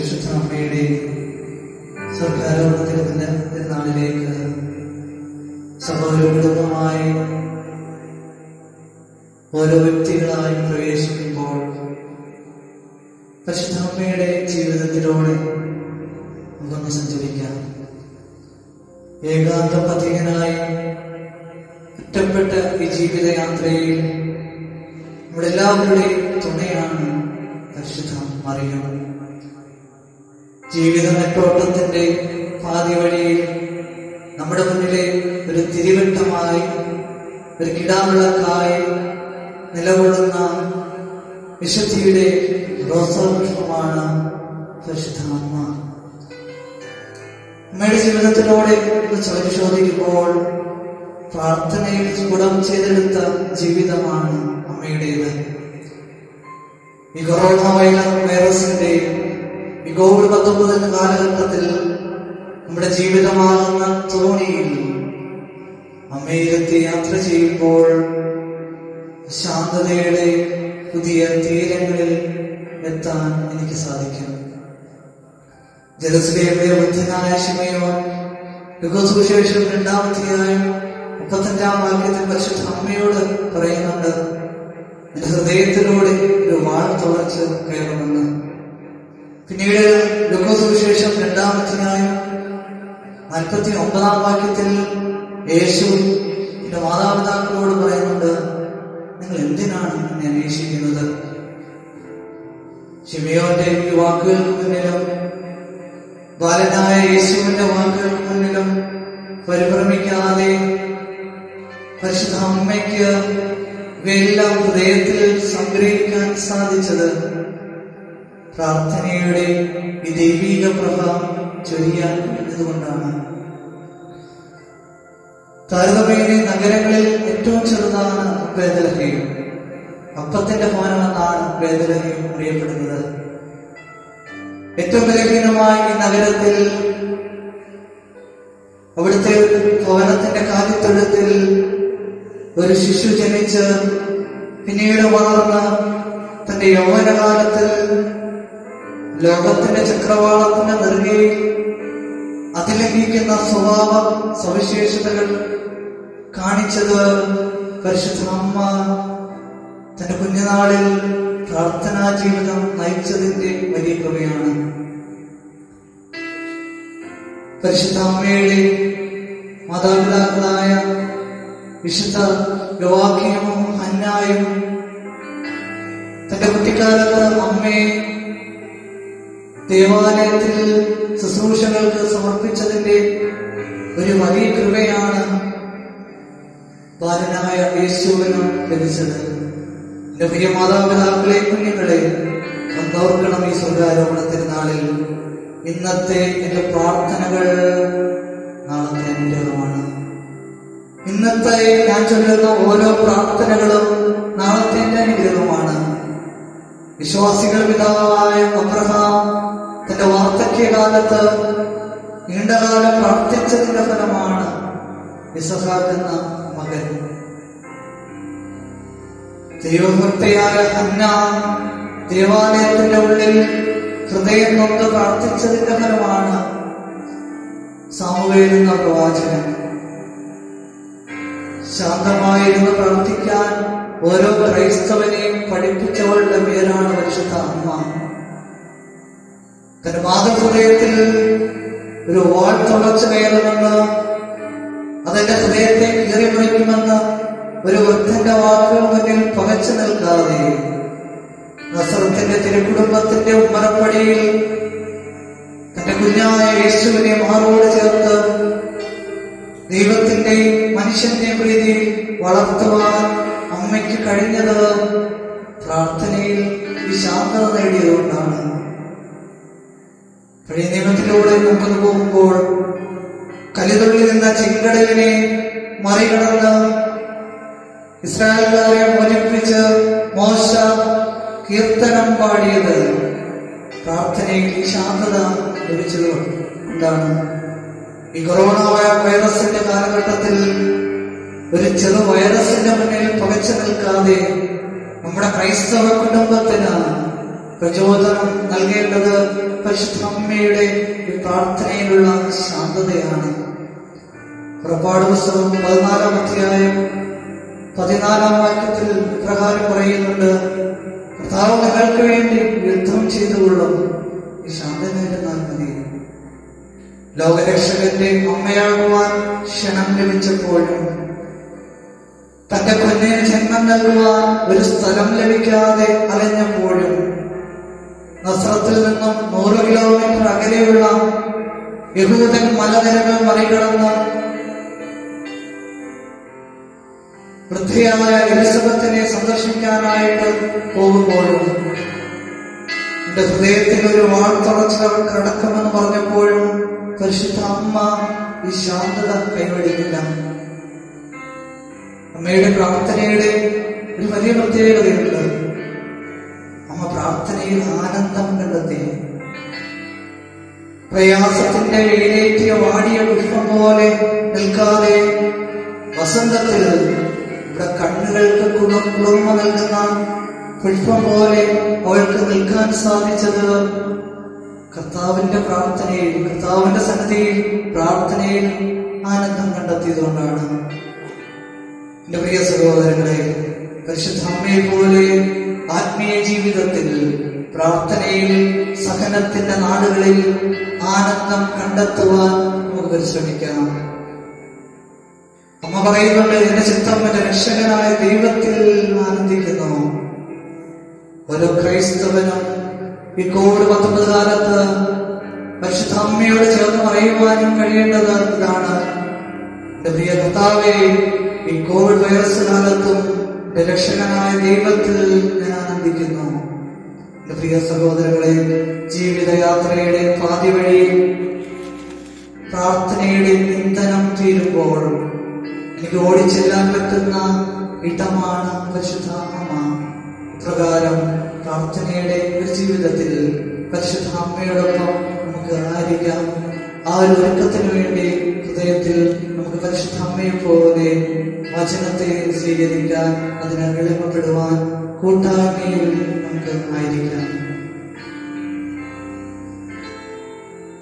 പരിശുദ്ധ അമ്മയുടെ സർക്കാരോപണത്തിന്റെ തിരുനാളിലേക്ക് സഹോദരകുടുംബമായി ഓരോ വ്യക്തികളായി പ്രവേശിക്കുമ്പോൾ പരിശുദ്ധ അമ്മയുടെ ജീവിതത്തിലൂടെ നമുക്കൊന്ന് സഞ്ചരിക്കാം ഏകാന്ത പഥികനായി ഒറ്റപ്പെട്ട ഈ ജീവിതയാത്രയിൽ നമ്മുടെ എല്ലാവരുടെയും തുണയാണ് പരിശുദ്ധ മറിയം ജീവിത നെട്ടോട്ടത്തിന്റെ പാതി വഴിയിൽ നമ്മുടെ മുന്നിലെ ഒരു തിരിവട്ടമായി ഒരു കിടാവിളക്കായി നിലകൊള്ളുന്ന വിശുദ്ധിയുടെ റോസവൃക്ഷമാണ് പരിശുദ്ധ അമ്മ അമ്മയുടെ ജീവിതത്തിലൂടെ ഒന്ന് പരിശോധിക്കുമ്പോൾ പ്രാർത്ഥനയിൽ ഗുണം ചെയ്തെടുത്ത ജീവിതമാണ് അമ്മയുടേത് ഈ കൊറോണ വൈറസിന്റെ ഈ കോവിഡ് പത്തൊമ്പത് എന്ന കാലഘട്ടത്തിൽ നമ്മുടെ ജീവിതമാകുന്ന തോണിയിൽ അമ്മയിലെത്തി യാത്ര ചെയ്യുമ്പോൾ ശാന്തതയുടെ പുതിയ തീരങ്ങളിൽ എത്താൻ എനിക്ക് സാധിക്കും ജലസ്ലേമിലെ ബുദ്ധനായ ശിമയോൻ യുഗസുവിശേഷം രണ്ടാമത്തെയായും മുപ്പത്തഞ്ചാം വാക്യത്തിൽ പരിശുദ്ധ അമ്മയോട് പറയുന്നുണ്ട് എന്റെ ഹൃദയത്തിലൂടെ ഒരു വാൾ തുളച്ച് കയറുമെന്ന് പിന്നീട് ലുക്കോസുവിശേഷം രണ്ടാമത്തെയായും നാൽപ്പത്തി ഒമ്പതാം വാക്യത്തിൽ യേശു എന്റെ മാതാപിതാക്കളോട് പറയുന്നുണ്ട് നിങ്ങൾ എന്തിനാണ് എന്നെ അന്വേഷിക്കുന്നത് ഷിമിയോന്റെ ഈ വാക്കുകൾക്ക് മുന്നിലും ബാലനായ യേശുവിന്റെ വാക്കുകൾക്ക് മുന്നിലും പരിഭ്രമിക്കാതെ പരിശുദ്ധ അമ്മയ്ക്ക് ഇവയെല്ലാം ഹൃദയത്തിൽ സംഗ്രഹിക്കാൻ സാധിച്ചത് പ്രാർത്ഥനയുടെ ഈ ദൈവീക പ്രഭ ചൊരിയാൻ കഴിഞ്ഞതുകൊണ്ടാണ് താരതമ്യേന നഗരങ്ങളിൽ ഏറ്റവും ചെറുതാണ് വേദലഹയും അപ്പത്തിന്റെ ഭവനമെന്നാണ് വേദലഹയും അറിയപ്പെടുന്നത് ഏറ്റവും ബലഹീനമായ ഈ നഗരത്തിൽ അവിടുത്തെ ഭവനത്തിന്റെ കാലിത്തൊഴുത്തിൽ ഒരു ശിശു ജനിച്ച് പിന്നീട് വളർന്ന് തന്റെ യൗവനകാലത്തിൽ ലോകത്തിന്റെ ചക്രവാളത്തിന്റെ നെറുകയിൽ അതിലംഘിക്കുന്ന സ്വഭാവ സവിശേഷതകൾ കാണിച്ചത് പരിശുദ്ധ അമ്മ തന്റെ കുഞ്ഞുനാളിൽ പ്രാർത്ഥനാ ജീവിതം നയിച്ചതിന്റെ വലിയ കൃപയാണ് പരിശുദ്ധ അമ്മയുടെ മാതാപിതാക്കളായ വിശുദ്ധ യോവാക്യവും ഹന്നായും തന്റെ കുട്ടിക്കാലത്ത് അമ്മയെ ദേവാലയത്തിൽ ശുശ്രൂഷകൾക്ക് സമർപ്പിച്ചതിന്റെ ഒരു വലിയ കൃപയാണ് ബാലനായ യേശുവിന് ലഭിച്ചത് എന്റെ പ്രിയ മാതാപിതാക്കളെ കുഞ്ഞുങ്ങളെ ഒന്നോർക്കണം ഈ സ്വർഗാരോപണ തിരുനാളിൽ ഇന്നത്തെ എന്റെ പ്രാർത്ഥനകൾ നാളത്തെ അനുഗ്രഹമാണ് ഇന്നത്തെ ഞാൻ ചൊല്ലുന്ന ഓരോ പ്രാർത്ഥനകളും നാളത്തെ എന്റെ അനുഗ്രഹമാണ് വിശ്വാസികൾ പിതാവായ അബ്രഹാം തന്റെ വാർദ്ധക്യകാലത്ത് നീണ്ടകാലം പ്രാർത്ഥിച്ചതിന്റെ ഫലമാണ് ഇസഹാക്ക് എന്ന മകൻ ദൈവഭക്തയായ ഹന്ന ദേവാലയത്തിന്റെ ഉള്ളിൽ ഹൃദയം കൊണ്ട് പ്രാർത്ഥിച്ചതിന്റെ ഫലമാണ് സാമുവേൽ എന്ന പ്രവാചകൻ ശാന്തമായിരുന്ന് പ്രാർത്ഥിക്കാൻ ഓരോ ക്രൈസ്തവനെയും പഠിപ്പിച്ചവളുടെ പേരാണ് പരിശുദ്ധ അമ്മ തന്റെ മാതൃഹൃദയത്തിൽ ഒരു വാൾ തുളച്ചു കയറുമെന്ന് അതെന്റെ ഹൃദയത്തെ കീറി മുറിക്കുമെന്ന് ഒരു വൃദ്ധന്റെ വാക്കുകൾ മുന്നിൽ പകച്ചു നിൽക്കാതെ നസറത്തിന്റെ തിരുക്കുടുംബത്തിന്റെ ഉമ്മറപ്പടിയിൽ തന്റെ കുഞ്ഞായ യേശുവിനെ മാറോട് ചേർത്ത് ദൈവത്തിന്റെ മനുഷ്യന്റെ പ്രീതി വളർത്തുവാൻ അമ്മയ്ക്ക് കഴിഞ്ഞത് പ്രാർത്ഥനയിൽ ഈ ശാന്തത നേടിയതുകൊണ്ടാണ് പഴയ നിയമത്തിലൂടെ മുമ്പോട്ട് പോകുമ്പോൾ കലിതുള്ളിൽ നിന്ന ചെങ്കടലിനെ മറികടന്ന് ഇസ്രായേൽക്കാരെ മോചിപ്പിച്ച് മോശ കീർത്തനം പാടിയത് പ്രാർത്ഥനയിൽ ഈ ശാന്തത ലഭിച്ചത് കൊണ്ടാണ് ഈ കൊറോണ വൈറസിന്റെ കാലഘട്ടത്തിൽ ഒരു ചെറു വൈറസിന്റെ മുന്നിൽ പകച്ചു നിൽക്കാതെ നമ്മുടെ ക്രൈസ്തവ കുടുംബത്തിന് പ്രചോദനം നൽകേണ്ടത് പരിശുദ്ധ അമ്മയുടെ ഈ പ്രാർത്ഥനയിലുള്ള ശാന്തതയാണ് പുറപ്പാട് പുസ്തകം പതിനാലാം അധ്യായം പതിനാലാം വാക്യത്തിൽ പ്രകാരം പറയുന്നുണ്ട് കർത്താവ് നിങ്ങൾക്ക് വേണ്ടി യുദ്ധം ചെയ്തുകൊള്ളും ഈ ശാന്തനായിരുന്നാൽ മതി ലോകരക്ഷകന്റെ അമ്മയാകുവാൻ ക്ഷണം ലഭിച്ചപ്പോഴും തന്റെ കുഞ്ഞിന് ജന്മം നൽകുവാൻ ഒരു സ്ഥലം ലഭിക്കാതെ അലഞ്ഞപ്പോഴും നസ്രത്തിൽ നിന്നും നൂറ് കിലോമീറ്റർ അകലെയുള്ള യഹൂദൻ മലനിരകൾ മറികടന്ന് വൃദ്ധയായ എലിസബത്തിനെ സന്ദർശിക്കാനായിട്ട് പോകുമ്പോഴും എന്റെ ഹൃദയത്തിൽ ഒരു വാഴ്ത്തളച്ച കടക്കുമെന്ന് പറഞ്ഞപ്പോഴും പരിശുദ്ധ അമ്മ ഈ ശാന്തത കൈവടിക്കില്ല അമ്മയുടെ പ്രാർത്ഥനയുടെ ഒരു വലിയ പ്രത്യേകതയുണ്ട് അമ്മ പ്രാർത്ഥനയിൽ ആനന്ദം കണ്ടെത്തി പ്രയാസത്തിന്റെ വെയിലേറ്റിയ വാടിയ പുഷ്പം പോലെ നിൽക്കാതെ വസന്തത്തിൽ ഇവിടെ കണ്ണുകൾക്ക് കുളിർ കുളിർമ നൽകുന്ന പുഷ്പം പോലെ അവൾക്ക് നിൽക്കാൻ സാധിച്ചത് കർത്താവിന്റെ പ്രാർത്ഥനയിൽ കർത്താവിന്റെ സന്നിധിയിൽ പ്രാർത്ഥനയിൽ ആനന്ദം കണ്ടെത്തിയതുകൊണ്ടാണ് എന്റെ പ്രിയ സഹോദരങ്ങളെ പരിശുദ്ധ അമ്മയെ പോലെ ആത്മീയ ജീവിതത്തിൽ പ്രാർത്ഥനയിൽ സഹനത്തിന്റെ നാടുകളിൽ ആനന്ദം കണ്ടെത്തുവാൻ നമുക്ക് പരിശ്രമിക്കാം അമ്മ പറയുന്നുണ്ട് എന്റെ ചിത്തം എന്റെ രക്ഷകനായ ദൈവത്തിൽ ആനന്ദിക്കുന്നു ഓരോ ക്രൈസ്തവനും ഈ കോവിഡ് പത്തൊമ്പത് കാലത്ത് പരിശുദ്ധ അമ്മയോട് ചേർന്ന് പറയുവാനും കഴിയേണ്ടത് ഇതാണ് എന്റെ പ്രിയ കർത്താവേ ഈ കോവിഡ് വൈറസ് കാലത്തും എന്റെ രക്ഷകനായ ദൈവത്തിൽ ഞാൻ ആനന്ദിക്കുന്നു എന്റെ പ്രിയ സഹോദരങ്ങളെ ജീവിതയാത്രയുടെ പാതി വഴി പ്രാർത്ഥനയുടെ ഇന്ധനം തീരുമ്പോൾ എനിക്ക് ഓടിച്ചെല്ലാൻ പറ്റുന്ന ഇടമാണ് പരിശുദ്ധ അമ്മ ഇപ്രകാരം പ്രാർത്ഥനയുടെ ഒരു ജീവിതത്തിൽ പരിശുദ്ധ അമ്മയോടൊപ്പം നമുക്ക് ആയിരിക്കാം ആ ഒരു ഒരുക്കത്തിന് വേണ്ടി ഹൃദയത്തിൽ നമുക്ക് പരിശുദ്ധ അമ്മയെ പോലെ വചനത്തെ സ്വീകരിക്കാൻ അതിനെ എളിമപ്പെടുവാൻ കൂട്ടായ്മയിൽ നമുക്ക് ആയിരിക്കാം